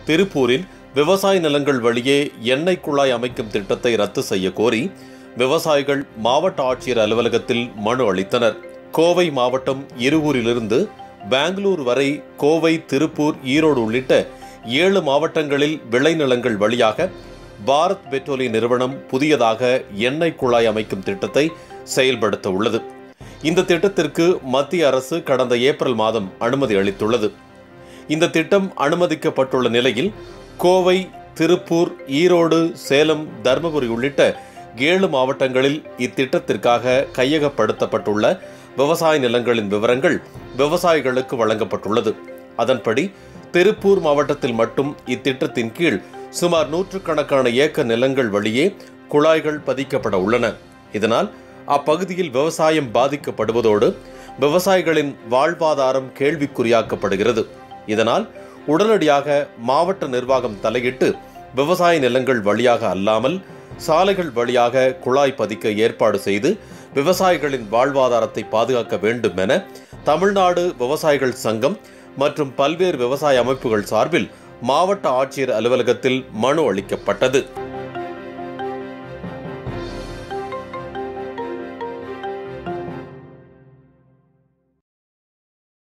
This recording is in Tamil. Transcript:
திருப்பூரில் விவசாய நிலங்கள் வழியே எண்ணெய் குழாய் அமைக்கும் திட்டத்தை ரத்து செய்ய கோரி விவசாயிகள் மாவட்ட ஆட்சியர் அலுவலகத்தில் மனு அளித்தனர் கோவை மாவட்டம் இருவூரிலிருந்து பெங்களூர் வரை கோவை திருப்பூர் ஈரோடு உள்ளிட்ட ஏழு மாவட்டங்களில் விளைநிலங்கள் வழியாக பாரத் பெட்ரோலிய நிறுவனம் புதியதாக எண்ணெய் குழாய் அமைக்கும் திட்டத்தை செயல்படுத்த உள்ளது இந்த திட்டத்திற்கு மத்திய அரசு கடந்த ஏப்ரல் மாதம் அனுமதி அளித்துள்ளது இந்த திட்டம் அனுமதிக்கப்பட்டுள்ள நிலையில் கோவை திருப்பூர் ஈரோடு சேலம் தருமபுரி உள்ளிட்ட ஏழு மாவட்டங்களில் இத்திட்டத்திற்காக கையகப்படுத்தப்பட்டுள்ள விவசாய நிலங்களின் விவரங்கள் விவசாயிகளுக்கு வழங்கப்பட்டுள்ளது அதன்படி திருப்பூர் மாவட்டத்தில் மட்டும் இத்திட்டத்தின் கீழ் சுமார் நூற்றுக்கணக்கான ஏக்கர் நிலங்கள் வழியே குழாய்கள் பதிக்கப்பட உள்ளன இதனால் அப்பகுதியில் விவசாயம் பாதிக்கப்படுவதோடு விவசாயிகளின் வாழ்வாதாரம் கேள்விக்குறியாக்கப்படுகிறது இதனால் உடனடியாக மாவட்ட நிர்வாகம் தலையிட்டு விவசாய நிலங்கள் வழியாக அல்லாமல் சாலைகள் வழியாக குழாய் பதிக்க ஏற்பாடு செய்து விவசாயிகளின் வாழ்வாதாரத்தை பாதுகாக்க வேண்டும் என தமிழ்நாடு விவசாயிகள் சங்கம் மற்றும் பல்வேறு விவசாய அமைப்புகள் சார்பில் மாவட்ட ஆட்சியர் அலுவலகத்தில் மனு அளிக்கப்பட்டது